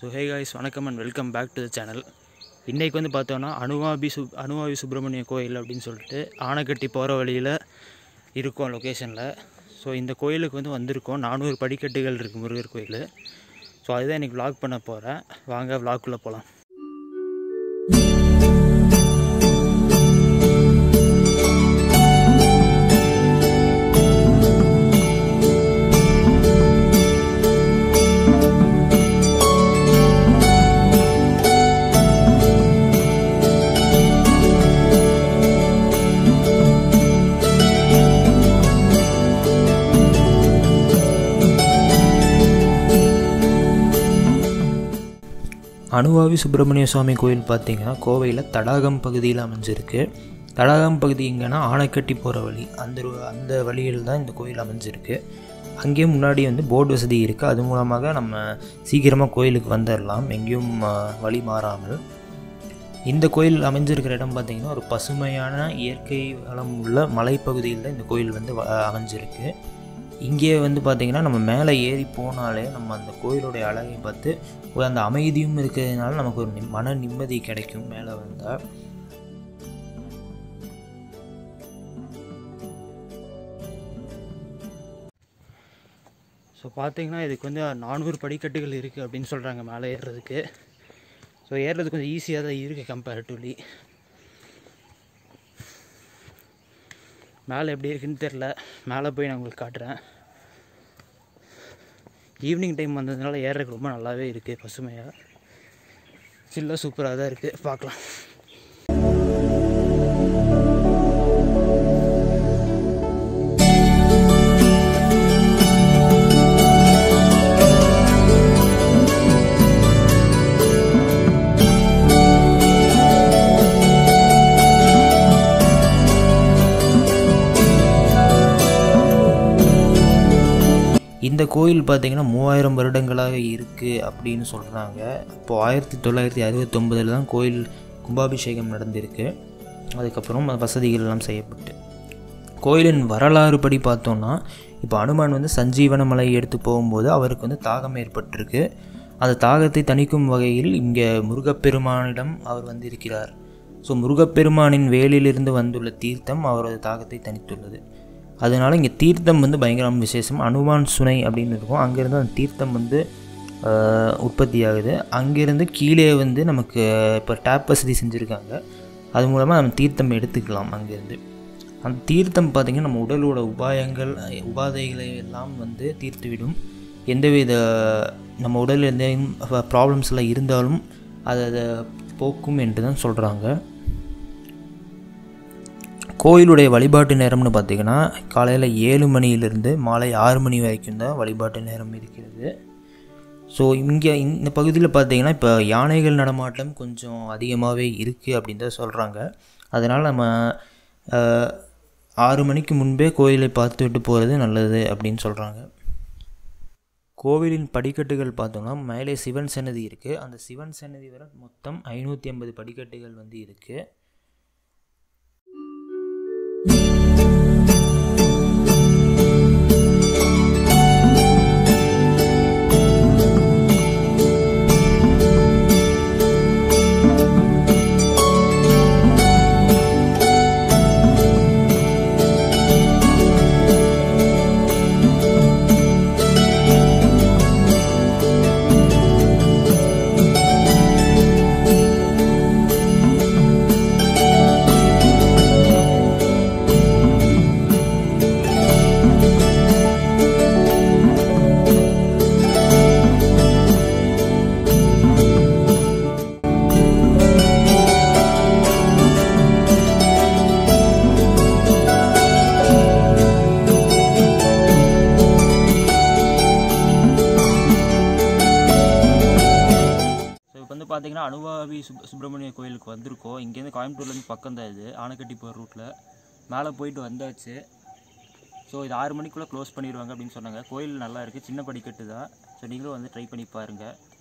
so hey guys வணக்கம் and welcome back to the channel இன்றைக்கி வந்து பார்த்தோன்னா அனுவாபி சு அனுவாபி சுப்பிரமணிய கோயில் அப்படின்னு சொல்லிட்டு ஆனைக்கட்டி போகிற வழியில் இருக்கோம் லொக்கேஷனில் ஸோ இந்த கோயிலுக்கு வந்து வந்திருக்கோம் நானூறு படிக்கட்டுகள் இருக்குது முருகர் கோயில் ஸோ அதுதான் இன்றைக்கி vlog பண்ண போகிறேன் வாங்க vlogக்குள்ளே போகலாம் அனுவாவி சுப்பிரமணிய சுவாமி கோயில் பார்த்தீங்கன்னா கோவையில் தடாகம் பகுதியில் அமைஞ்சிருக்கு தடாகம் பகுதி எங்கன்னா ஆனைக்கட்டி போகிற வழி அந்த ரு- அந்த வழியில் தான் இந்த கோயில் அமைஞ்சிருக்கு அங்கேயே முன்னாடி வந்து போர்டு வசதி இருக்குது அது மூலமாக நம்ம சீக்கிரமாக கோயிலுக்கு வந்துடலாம் எங்கேயும் ஆ, வழி மாறாமல் இந்த கோயில் அமைஞ்சிருக்கிற இடம் பார்த்திங்கன்னா ஒரு பசுமையான இயற்கை வளம் உள்ள மலைப்பகுதியில் தான் இந்த கோயில் வந்து வ- அமைஞ்சிருக்கு இங்கே வந்து பார்த்திங்கன்னா நம்ம மேலே ஏறி போனாலே நம்ம அந்த கோயிலுடைய அழகை பார்த்து ஒரு அந்த அமைதியும் இருக்கிறதுனால நமக்கு ஒரு நிம்- மன நிம்மதி கிடைக்கும் மேலே வந்தால் ஸோ பார்த்தீங்கன்னா இதுக்கு வந்து நானூறு படிக்கட்டுகள் இருக்குது அப்படின்னு சொல்கிறாங்க மேலே ஏறுறதுக்கு ஸோ ஏறுறது கொஞ்சம் ஈஸியாக தான் இருக்குது கம்பேரிட்டிவ்லி மேலே எப்படி இருக்குன்னு தெரில மேலே போய் நான் உங்களுக்கு காட்டுறேன் ஈவினிங் டைம் வந்ததுனால ஏறுறதுக்கு ரொம்ப நல்லாவே இருக்குது பசுமையாக சில்லாக சூப்பராக தான் இருக்குது பார்க்கலாம் இந்த கோயில் பார்த்தீங்கன்னா மூவாயிரம் வருடங்களாக இருக்குது அப்படின்னு சொல்கிறாங்க இப்போது ஆயிரத்தி தொள்ளாயிரத்தி அறுபத்தொம்பதில் தான் கோயில் கும்பாபிஷேகம் நடந்திருக்கு அதுக்கப்புறம் வசதிகள் எல்லாம் செய்யப்பட்டு கோயிலின் வரலாறு படி பார்த்தோன்னா இப்போ அனுமான் வந்து சஞ்சீவன மலையை எடுத்து போகும்போது அவருக்கு வந்து தாகம் ஏற்பட்டிருக்கு அந்த தாகத்தை தணிக்கும் வகையில் இங்கே முருகப்பெருமானிடம் அவர் வந்து இருக்கிறார் ஸோ முருகப்பெருமானின் வேலிலிருந்து வந்துள்ள தீர்த்தம் அவரது தாகத்தை தணித்துள்ளது அதனால் இங்கே தீர்த்தம் வந்து பயங்கரம் விசேஷம் அனுமான் சுனை அப்படின்னு இருக்கும் அங்கேருந்து அந்த தீர்த்தம் வந்து ஆஹ், உற்பத்தி ஆகுது அங்கேருந்து கீழே வந்து நமக்கு இப்போ டேப் வசதி செஞ்சுருக்காங்க அது மூலமாக நம்ம தீர்த்தம் எடுத்துக்கலாம் அங்கேருந்து அந்த தீர்த்தம் பார்த்திங்கன்னா நம்ம உடலோட உபாயங்கள் அஹ், உபாதைகளை எல்லாம் வந்து தீர்த்துவிடும் எந்தவித நம்ம உடலில் எந்த ப்ராப்ளம்ஸ் எல்லாம் இருந்தாலும் அதை அதை போக்கும் என்று தான் சொல்கிறாங்க கோயிலுடைய வழிபாட்டு நேரம்னு பார்த்தீங்கன்னா காலையில் ஏழு மணியிலிருந்து மாலை ஆறு மணி வரைக்கும் தான் வழிபாட்டு நேரம் இருக்கிறது ஸோ இங்கே இந்த பகுதியில் பார்த்தீங்கன்னா இப்போ யானைகள் நடமாட்டம் கொஞ்சம் அதிகமாகவே இருக்குது அப்படின்னு தான் சொல்கிறாங்க அதனால் நம்ம அஹ், ஆறு மணிக்கு முன்பே கோயிலை பார்த்துவிட்டு போகிறது நல்லது அப்படின்னு சொல்கிறாங்க கோவிலின் படிக்கட்டுகள் பார்த்தோம்னா மேலே சிவன் சன்னதி இருக்குது அந்த சிவன் சன்னதி வரை மொத்தம் ஐநூற்றி ஐம்பது படிக்கட்டுகள் வந்து இருக்குது ஸோ இப்போ வந்து பார்த்தீங்கன்னா அனுவாவி சுப் சுப்பிரமணிய கோயிலுக்கு வந்திருக்கோம் இங்கேருந்து கோயம்புத்தூர்லேருந்து பக்கம் தான் இது ஆனைக்கட்டி போகிற ரூட்டில் மேலே போயிட்டு வந்தாச்சு ஸோ இது ஆறு மணிக்குள்ளே க்ளோஸ் பண்ணிடுவாங்க அப்படின்னு சொன்னாங்க கோயில் நல்லா இருக்குது சின்ன படிக்கட்டு தான் ஸோ நீங்களும் வந்து ட்ரை பண்ணி பாருங்கள்